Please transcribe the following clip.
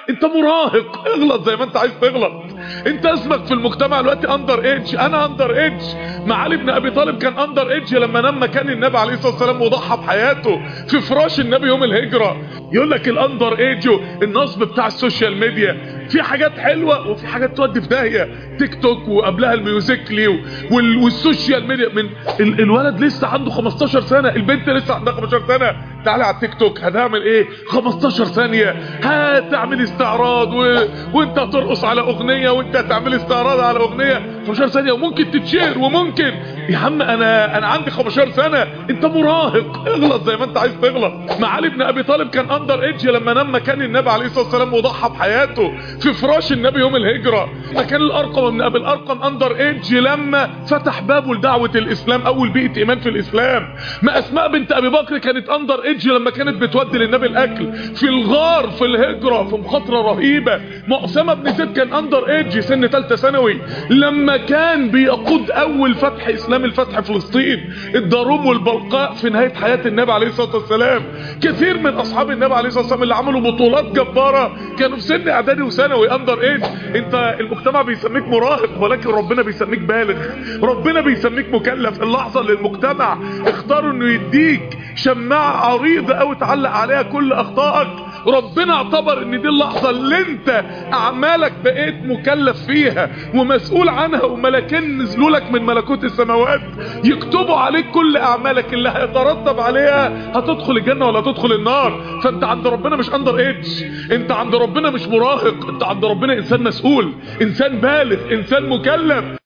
انت مراهق اغلط زي ما انت عايز تغلط انت اسمك في المجتمع دلوقتي اندر ايدج انا اندر ايدج معالي بن ابي طالب كان اندر ايدج لما نام مكان النبي عليه الصلاه والسلام وضحى بحياته في فراش النبي يوم الهجره يقول لك الاندر ايدج النصب بتاع السوشيال ميديا في حاجات حلوه وفي حاجات تودي في داهيه تيك توك وقبلها الميوزيكلي وال- والسوشيال ميديا من ال- الولد لسه عنده 15 سنه البنت لسه عندها 15 سنه تعالى على التيك توك هتعمل ايه 15 ثانيه هتعمل استعراض و... وانت هترقص على اغنيه وانت هتعمل استعراض على اغنيه 15 ثانيه وممكن تتشهر وممكن يا عم انا انا عندي 15 سنه انت مراهق اغلط زي ما انت عايز تغلط معالي بن ابي طالب كان اندر ايدج لما نام مكان النبي عليه الصلاه والسلام وضحى بحياته في فراش النبي يوم الهجره مكان الارقم من ابي الارقم اندر ايدج لما فتح بابه لدعوه الاسلام اول بيئه ايمان في الاسلام ما اسماء بنت ابي بكر كانت اندر ايدج لما كانت بتودي للنبي الاكل في الغار في الهجره في مخاطره رهيبه ما اسامه بن زيد كان اندر ايدج سن ثالثه ثانوي لما كان بيقود اول فتح اسلامي لفتح فلسطين الداروم والبلقاء في نهايه حياه النبي عليه الصلاه والسلام كثير من اصحاب النبي عليه الصلاه والسلام اللي عملوا بطولات جباره كانوا في سن اعدادي وثانوي اندر ايدج انت المجتمع بيسميك مراهق ولكن ربنا بيسميك بالغ ربنا بيسميك مكلف اللحظه اللي المجتمع اختار انه يديك شماعه عريضه قوي تعلق عليها كل اخطائك ربنا اعتبر ان دي اللحظة اللي انت اعمالك بقيت مكلف فيها ومسؤول عنها وملكين نزلوا لك من ملكوت السماوات يكتبوا عليك كل اعمالك اللي هيترتب عليها هتدخل الجنة ولا هتدخل النار فانت عند ربنا مش اندر ايدج انت عند ربنا مش مراهق انت عند ربنا انسان مسؤول انسان بالغ انسان مكلف